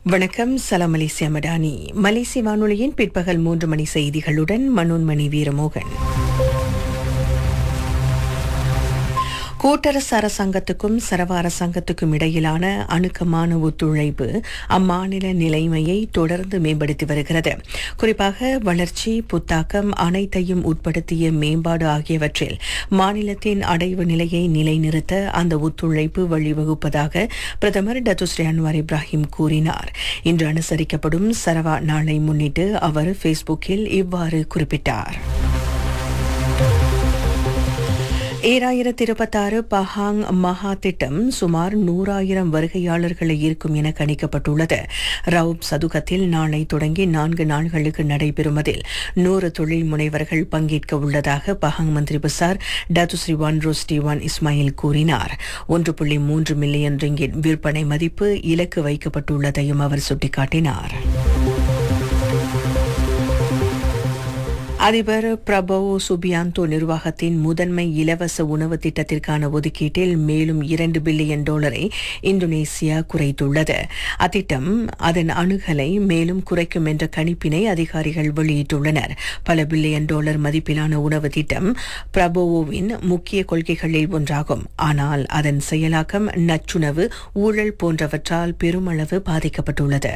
வணக்கம் சலாம் மலேசியா மடானி மலேசிய வானொலியின் பிற்பகல் மூன்று மணி செய்திகளுடன் மனோன்மணி வீரமோகன் கூட்டரசு அரசாங்கத்துக்கும் சரவ அரசாங்கத்துக்கும் இடையிலான அணுக்கமான ஒத்துழைப்பு அம்மாநில நிலைமையை தொடர்ந்து மேம்படுத்தி வருகிறது குறிப்பாக வளர்ச்சி புத்தாக்கம் அனைத்தையும் உட்படுத்திய மேம்பாடு ஆகியவற்றில் மாநிலத்தின் அடைவு நிலையை நிலைநிறுத்த அந்த ஒத்துழைப்பு வழிவகுப்பதாக பிரதமர் டத்துஸ்ரீ அன்வார் இப்ராஹிம் கூறினார் இன்று அனுசரிக்கப்படும் சரவா நாளை முன்னிட்டு அவர் ஃபேஸ்புக்கில் இவ்வாறு குறிப்பிட்டார் ஏழாயிரத்தி இருபத்தாறு பஹாங் மகா திட்டம் சுமார் நூறாயிரம் வருகையாளர்களை ஈர்க்கும் என கணிக்கப்பட்டுள்ளது ரவுப் சதுக்கத்தில் நாளை தொடங்கி நான்கு நாள்களுக்கு நடைபெறும் அதில் நூறு தொழில் முனைவர்கள் பங்கேற்க உள்ளதாக பஹாங் மந்திரி பசார் Datuk Seri Wan Rosdi Wan Ismail கூறினார் ஒன்று புள்ளி மூன்று மில்லியன் ரிங்கிட் விற்பனை மதிப்பு இலக்கு வைக்கப்பட்டுள்ளதையும் அவர் சுட்டிக்காட்டினார் அதிபர் பிரபவோ சுபியாந்தோ நிர்வாகத்தின் முதன்மை இலவச உணவு திட்டத்திற்கான ஒதுக்கீட்டில் மேலும் இரண்டு பில்லியன் டாலரை இந்தோனேசியா குறைத்துள்ளது அத்திட்டம் அதன் அணுகலை மேலும் குறைக்கும் என்ற கணிப்பினை அதிகாரிகள் வெளியிட்டுள்ளனர் பல பில்லியன் டாலர் மதிப்பிலான உணவு திட்டம் பிரபோவோவின் முக்கிய கொள்கைகளில் ஒன்றாகும் ஆனால் அதன் செயலாக்கம் நச்சுணவு ஊழல் போன்றவற்றால் பெருமளவு பாதிக்கப்பட்டுள்ளது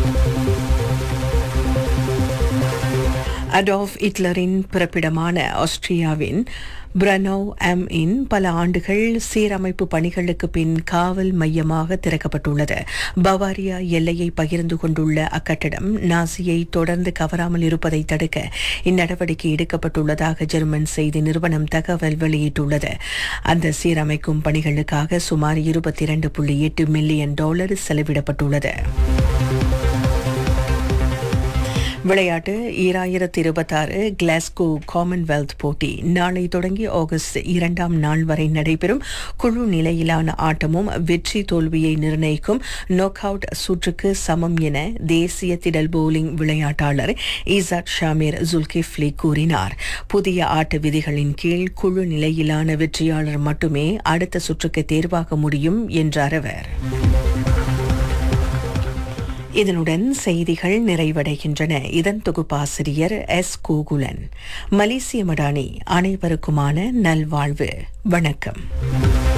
அடால்ஃப் ஹிட்லரின் பிறப்பிடமான ஆஸ்திரியாவின் பிரனோ எம் இன் பல ஆண்டுகள் சீரமைப்பு பணிகளுக்கு பின் காவல் மையமாக திறக்கப்பட்டுள்ளது பவாரியா எல்லையை பகிர்ந்து கொண்டுள்ள அக்கட்டடம் நாசியை தொடர்ந்து கவராமல் இருப்பதை தடுக்க இந்நடவடிக்கை எடுக்கப்பட்டுள்ளதாக ஜெர்மன் செய்தி நிறுவனம் தகவல் வெளியிட்டுள்ளது அந்த சீரமைக்கும் பணிகளுக்காக சுமார் இருபத்தி இரண்டு புள்ளி எட்டு மில்லியன் டாலர் செலவிடப்பட்டுள்ளது விளையாட்டு ஈராயிரத்தி இருபத்தாறு கிளாஸ்கோ காமன்வெல்த் போட்டி நாளை தொடங்கி ஆகஸ்ட் இரண்டாம் நாள் வரை நடைபெறும் குழு நிலையிலான ஆட்டமும் வெற்றி தோல்வியை நிர்ணயிக்கும் நோக் அவுட் சுற்றுக்கு சமம் என தேசிய திடல் போலிங் விளையாட்டாளர் ஈசாட் ஷாமீர் ஜுல்கிஃப்லி கூறினார் புதிய ஆட்ட விதிகளின் கீழ் குழு நிலையிலான வெற்றியாளர் மட்டுமே அடுத்த சுற்றுக்கு தேர்வாக முடியும் என்றார் அவர் இதனுடன் செய்திகள் நிறைவடைகின்றன இதன் தொகுப்பாசிரியர் எஸ் கோகுலன் மலேசிய மடானி அனைவருக்குமான நல்வாழ்வு வணக்கம்